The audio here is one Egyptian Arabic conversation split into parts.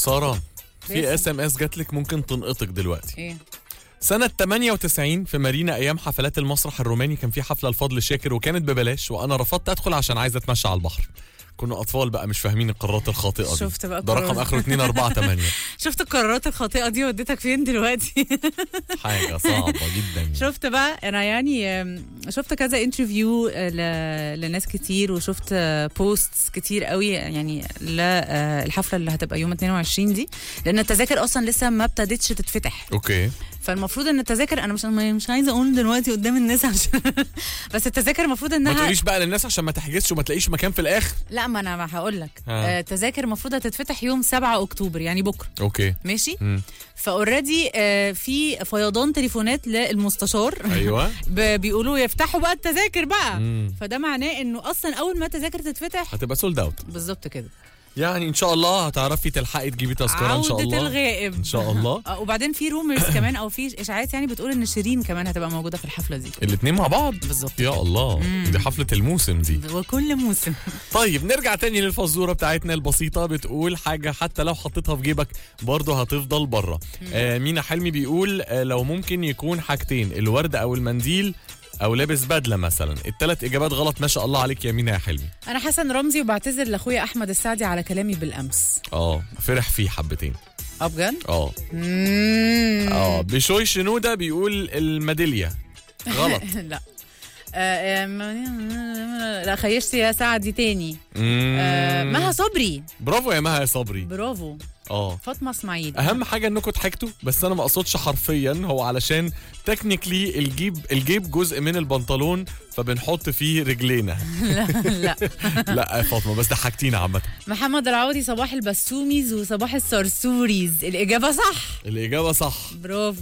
ساره في باسم. اس ام اس جات لك ممكن تنقطك دلوقتي ايه سنة 98 في مارينا أيام حفلات المسرح الروماني كان في حفلة لفضل شاكر وكانت ببلاش وأنا رفضت أدخل عشان عايز أتمشى على البحر كنا أطفال بقى مش فاهمين القرارات الخاطئة دي شفت بقى ده رقم القرار. آخره 2 4 8 شفت القرارات الخاطئه دي وديتك فين دلوقتي حاجة صعبة جدا شفت بقى انا يعني آم، شفت كذا انترفيو لناس كتير وشفت بوستس كتير قوي يعني للحفله اللي هتبقى يوم 22 دي لان التذاكر اصلا لسه ما ابتدتش تتفتح أوكي فالمفروض ان التذاكر انا مش مش عايزه اقول دلوقتي قدام الناس عشان بس التذاكر المفروض ما انها تقوليش بقى للناس عشان ما تحجزش وما تلاقيش مكان في الآخر لا ما انا هقول لك ها. آه، التذاكر المفروض هتتفتح يوم 7 اكتوبر يعني بكره أوكي ماشي مم. فاوريدي في فيضان تليفونات للمستشار أيوه ب- بيقولوا يفتحوا بقى التذاكر بقى مم. فده معناه انه اصلا اول ما التذاكر تتفتح هتبقى سولد أوت بالظبط كده يعني إن شاء الله هتعرفي تلحقي تجيبي تذكرة إن شاء عودة الله الغائب إن شاء الله آه، وبعدين في رومرز كمان او في اشاعات يعني بتقول ان شيرين كمان هتبقى موجوده في الحفله دي الاتنين مع بعض بالظبط يا الله دي حفلة الموسم دي وكل موسم طيب نرجع تاني للفزوره بتاعتنا البسيطه بتقول حاجه حتى لو حطيتها في جيبك برضه هتفضل بره آه مينا حلمي بيقول آه لو ممكن يكون حاجتين الورد او المنديل او لابس بدله مثلا الثلاث اجابات غلط ما شاء الله عليك يا مينا يا حلمي انا حسن رمزي وبعتذر لاخويا احمد السعدي على كلامي بالامس اه فرح فيه حبتين اه بجد اه مم. اه بشوي شنوده بيقول الميداليه غلط لا آه، آه، لا خيشتي يا سعدي تاني مم. آه، مها صبري برافو يا مها يا صبري برافو اه فاطمه اسماعيل اهم حاجه انكم ضحكتوا بس انا ما اقصدش حرفيا هو علشان تكنيكلي الجيب الجيب جزء من البنطلون فبنحط فيه رجلينا لا لا يا فاطمه بس ضحكتينا عامه محمد العوضي صباح البسوميز وصباح الصرصوريز الإجابة صح الاجابه صح برافو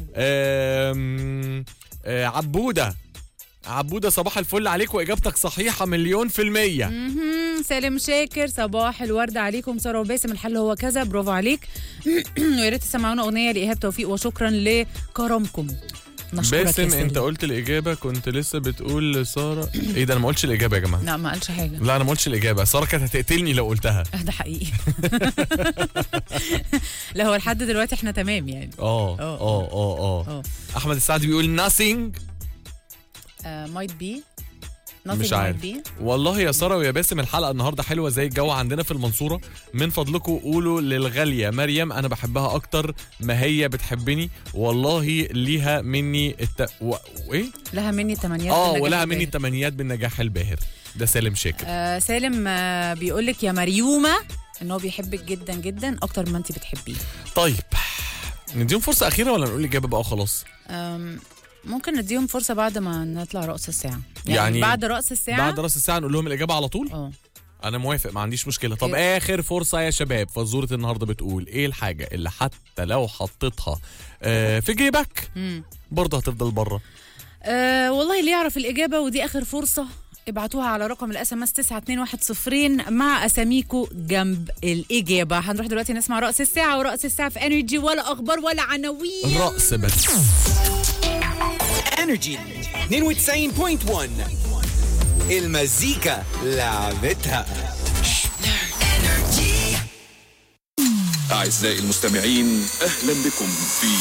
أم... آه، عبوده عبوده صباح الفل عليك واجابتك صحيحه مليون في الميه مهم. سالم شاكر صباح الورد عليكم ساره وباسم الحل هو كذا برافو عليك ويا ريت تسمعونا اغنيه لايهاب توفيق وشكرا لكرمكم نشكرك يا باسم سالم. انت قلت الاجابه كنت لسه بتقول لساره ايه ده انا ما قلتش الاجابه يا جماعه لا ما قالش حاجه لا انا ما قلتش الاجابه ساره كانت هتقتلني لو قلتها آه، ده حقيقي لا هو لحد دلوقتي احنا تمام يعني اه اه. اه اه اه اه احمد السعدي بيقول nothing مايت بي مش عارف والله يا ساره ويا باسم الحلقه النهارده حلوه زي الجو عندنا في المنصوره من فضلكم قولوا للغاليه مريم انا بحبها اكتر ما هي بتحبني والله ليها مني الت... و... ايه لها مني تمانيات اه بالنجاح ولها الباهر. مني التمنيات بالنجاح الباهر ده سالم شاكر آه سالم آه بيقول لك يا مريومه ان هو بيحبك جدا جدا اكتر ما انت بتحبيه طيب نديهم فرصه اخيره ولا نقول الاجابه بقى خلاص أم، ممكن نديهم فرصة بعد ما نطلع رأس الساعة يعني, يعني بعد رأس الساعة بعد راس الساعه نقول لهم الاجابه على طول اه انا موافق ما عنديش مشكله طب إيه؟ اخر فرصه يا شباب فزوره النهارده بتقول ايه الحاجه اللي حتى لو حطيتها آه في جيبك مم. برضه هتفضل بره أه والله اللي يعرف الإجابة ودي آخر فرصة ابعتوها على رقم الاس ام اس 92110 مع اساميكو جنب الاجابه هنروح دلوقتي نسمع راس الساعه وراس الساعه في انرجي ولا اخبار ولا عناوين رأس بس انرجي 92.1 المزيكا لعبتها أعزائي المستمعين أهلا بكم في